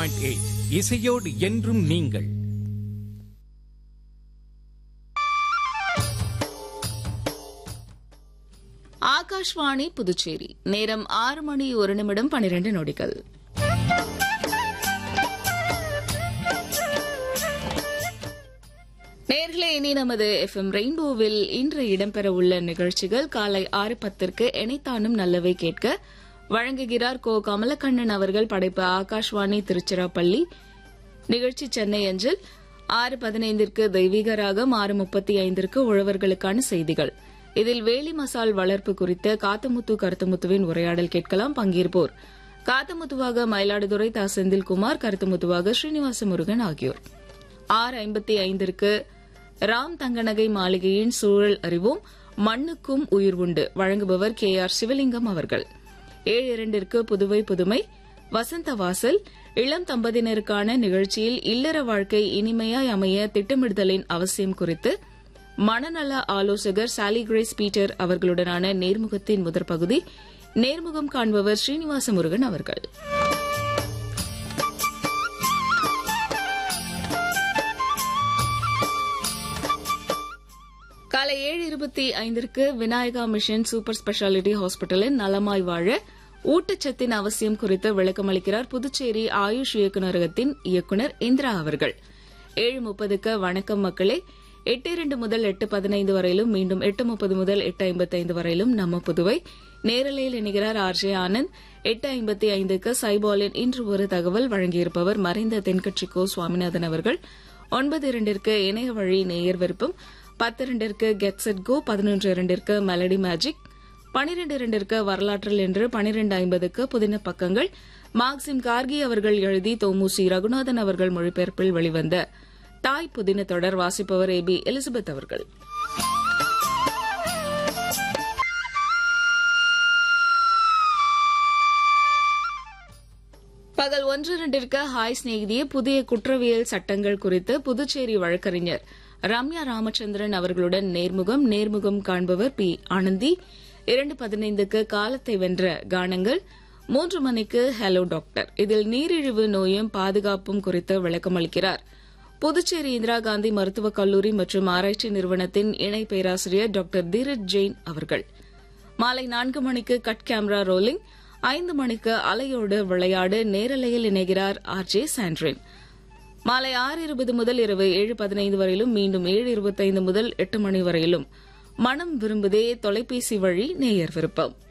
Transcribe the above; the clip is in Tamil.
எயிட் இசையோடு என்றும் நீங்கள் ஆகாஷ்வாணி புதுச்சேரி நேரம் ஆறு மணி ஒரு நிமிடம் பனிரெண்டு நொடிகள் நேர்களே இனி நமது எஃப்எம் ரெயின்போவில் இன்று இடம்பெற உள்ள நிகழ்ச்சிகள் காலை ஆறு பத்திற்கு எனைத்தானும் நல்லவை கேட்க வழங்குகிறார் கோ கமலக்கண்ணன் அவர்கள் படைப்பு ஆகாஷ்வாணி திருச்சிராப்பள்ளி நிகழ்ச்சி சென்னை அஞ்சல் ஆறு பதினைந்திற்கு தெய்வீக ராகம் ஆறு முப்பத்தி ஐந்திற்கு உழவர்களுக்கான செய்திகள் இதில் வேலி மசால் வளர்ப்பு குறித்த காத்தமுத்து கருத்தமுத்துவின் உரையாடல் கேட்கலாம் பங்கேற்போர் காத்தமுத்துவாக மயிலாடுதுறை தா செந்தில்குமார் கருத்தமுத்துவாக ஸ்ரீனிவாச முருகன் ஆகியோர் ஆறு ஐம்பத்தி ஐந்திற்கு ராம் தங்கநகை மாளிகையின் சூழல் அறிவோம் மண்ணுக்கும் உயிர் உண்டு வழங்குபவர் கே ஆர் சிவலிங்கம் அவர்கள் ஏழு இரண்டிற்கு புதுவை புதுமை வசந்த வாசல் இளம் தம்பதியினருக்கான நிகழ்ச்சியில் இல்லற வாழ்க்கை இனிமையாய் அமைய திட்டமிடுதலின் அவசியம் குறித்து மனநல ஆலோசகர் சாலி கிரேஸ் பீட்டர் அவர்களுடனான நேர்முகத்தின் முதற் பகுதி நேர்முகம் காண்பவர் ஸ்ரீனிவாச முருகன் அவர்கள் காலை ஏழு இருபத்தி ஐந்திற்கு விநாயகா மிஷன் சூப்பர் ஸ்பெஷாலிட்டி ஹாஸ்பிட்டலின் நலமாய் வாழ ஊட்டச்சத்தின் அவசியம் குறித்து விளக்கமளிக்கிறார் புதுச்சேரி ஆயுஷ் இயக்குநரகத்தின் இயக்குநர் இந்திரா அவர்கள் ஏழு முப்பதுக்கு வணக்கம் மக்களே எட்டு இரண்டு முதல் எட்டு பதினைந்து வரையிலும் மீண்டும் எட்டு முப்பது முதல் எட்டு ஐம்பத்தைந்து வரையிலும் நம்ம புதுவை நேரலையில் இணைகிறார் ஆர் ஜே ஆனந்த் எட்டு ஐம்பத்தி ஐந்துக்கு சைபாலின் இன்று ஒரு தகவல் வழங்கியிருப்பவர் மறைந்த தென்கட்சி கோ சுவாமிநாதன் அவர்கள் ஒன்பது இரண்டிற்கு இணைய வழி நேயர் விருப்பம் பத்து இரண்டிற்கு கெட் செட் கோ பதினொன்று இரண்டிற்கு மெலடி மேஜிக் பனிரெண்டு இரண்டிற்கு வரலாற்றில் என்று பனிரெண்டு ஐம்பதுக்கு புதின பக்கங்கள் மார்க்சிம் கார்கி அவர்கள் எழுதி தோமுசி ரகுநாதன் அவர்கள் மொழிபெயர்ப்பில் வெளிவந்த தாய் புதின தொடர் வாசிப்பவர் ஏ பி எலிசபெத் அவர்கள் பகல் ஒன்று இரண்டிற்கு ஹாய் சிநேகிதிய புதிய குற்றவியல் சட்டங்கள் குறித்து புதுச்சேரி வழக்கறிஞர் ரம்யா ராமச்சந்திரன் அவர்களுடன் நேர்முகம் நேர்முகம் காண்பவர் பி ஆனந்தி இரண்டு பதினைந்துக்கு காலத்தை வென்ற கானங்கள் மூன்று மணிக்கு ஹலோ டாக்டர் இதில் நீரிழிவு நோயும் பாதுகாப்பும் குறித்து விளக்கமளிக்கிறார் புதுச்சேரி இந்திரா காந்தி மருத்துவக் கல்லூரி மற்றும் ஆராய்ச்சி நிறுவனத்தின் இணை பேராசிரியர் டாக்டர் தீரஜ் ஜெயின் அவர்கள் மாலை நான்கு மணிக்கு கட் கேமரா ரோலிங் ஐந்து மணிக்கு அலையோடு விளையாடு நேரலையில் இணைகிறார் ஆர் ஜே சாண்ட்ரின் மாலை ஆறு இருபது முதல் இரவு ஏழு பதினைந்து வரையிலும் மீண்டும் ஏழு இருபத்தைந்து முதல் எட்டு மணி வரையிலும் மனம் விரும்புதே தொலைபேசி வழி நேயர் விருப்பம்